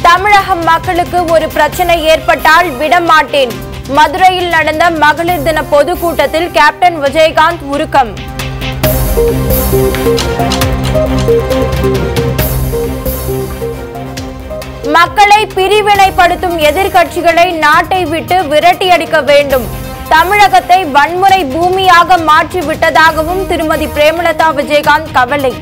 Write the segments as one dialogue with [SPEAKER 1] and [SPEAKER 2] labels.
[SPEAKER 1] தமிழக மக்களுக்கு ஒரு பிரச்சனை ஏற்பட்டால் விடமாட்டேன் மதுரையில் நடந்த மகளிர் தின பொதுக்கூட்டத்தில் கேப்டன் விஜயகாந்த் உருக்கம் மக்களை பிரிவினைப்படுத்தும் எதிர்க்கட்சிகளை நாட்டை விட்டு விரட்டியடிக்க வேண்டும் தமிழகத்தை வன்முறை பூமியாக மாற்றி விட்டதாகவும் திருமதி பிரேமலதா விஜயகாந்த் கவலை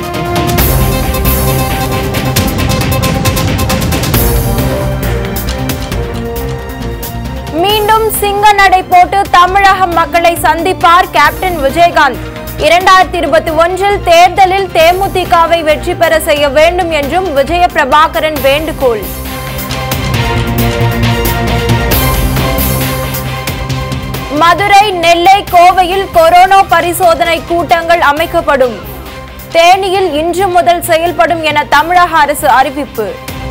[SPEAKER 1] மீண்டும் சிங்க நடை போட்டு தமிழக மக்களை சந்திப்பார் கேப்டன் விஜயகாந்த் இரண்டாயிரத்தி இருபத்தி ஒன்றில் தேர்தலில் தேமுதிகவை வெற்றி பெற செய்ய வேண்டும் என்றும் விஜய பிரபாகரன் வேண்டுகோள் மதுரை நெல்லை கோவையில் கொரோனா பரிசோதனை கூட்டங்கள் அமைக்கப்படும் தேனியில் இன்று முதல் செயல்படும் என தமிழக அரசு அறிவிப்பு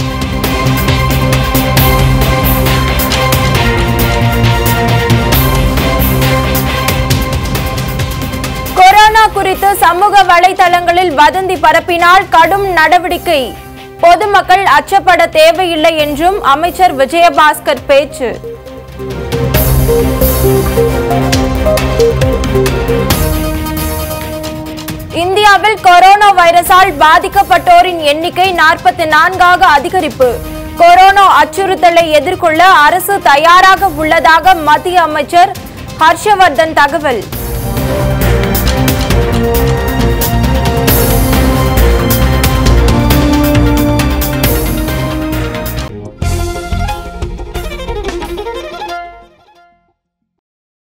[SPEAKER 1] கொரோனா குறித்து சமூக வலைதளங்களில் வதந்தி பரப்பினால் கடும் நடவடிக்கை பொதுமக்கள் அச்சப்பட தேவையில்லை என்றும் அமைச்சர் விஜயபாஸ்கர் பேச்சு இந்தியாவில் கொரோனா வைரஸால் பாதிக்கப்பட்டோரின் எண்ணிக்கை நாற்பத்தி நான்காக அதிகரிப்பு கொரோனா அச்சுறுத்தலை எதிர்கொள்ள அரசு தயாராக உள்ளதாக மத்திய அமைச்சர் ஹர்ஷவர்தன் தகவல்